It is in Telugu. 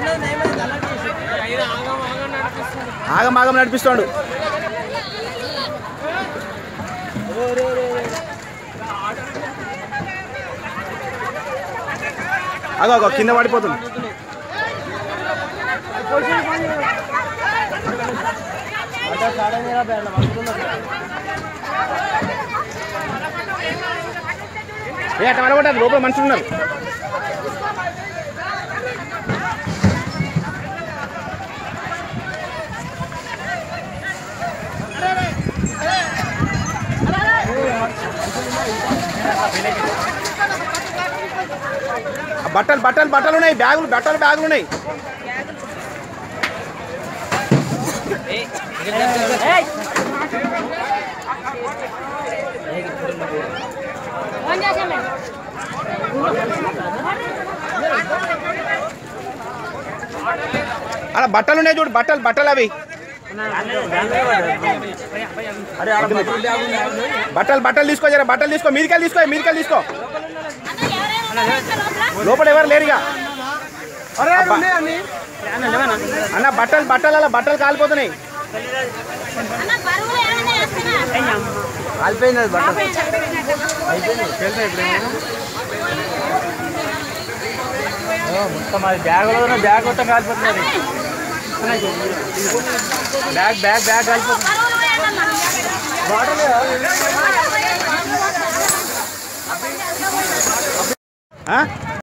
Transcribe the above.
ఆగం ఆగం నడిపిస్తాడు అగో అగో కింద పడిపోతుంది ఏ అట్లా పడగొట్టారు లోపల మనుషులు ఉన్నారు ఆ బట్టలు బట్టలు బట్టలు ఉన్నాయి బ్యాగులు బట్టలు బ్యాగులు ఉన్నాయి అలా బట్టలు ఉన్నాయి చూడు బట్టలు బట్టలు అవి బట్టలు బట్టలు తీసుకో జర బట్టలు తీసుకో మీదికెళ్ళి తీసుకో మీదికెళ్ళి తీసుకో లోపల ఎవరు లేరుగా అబ్బా. అన్న బట్టలు బట్టలు అలా బట్టలు కాలిపోతున్నాయి కాలిపోయింది అది బట్ట మొత్తం అది బ్యాగ్లో ఉన్న బ్యాగ్ మొత్తం కాలిపోతుంది బ్యాగ్ బ్యాగ్ బ్యాగ్ కాలిపోతుంది ఆ?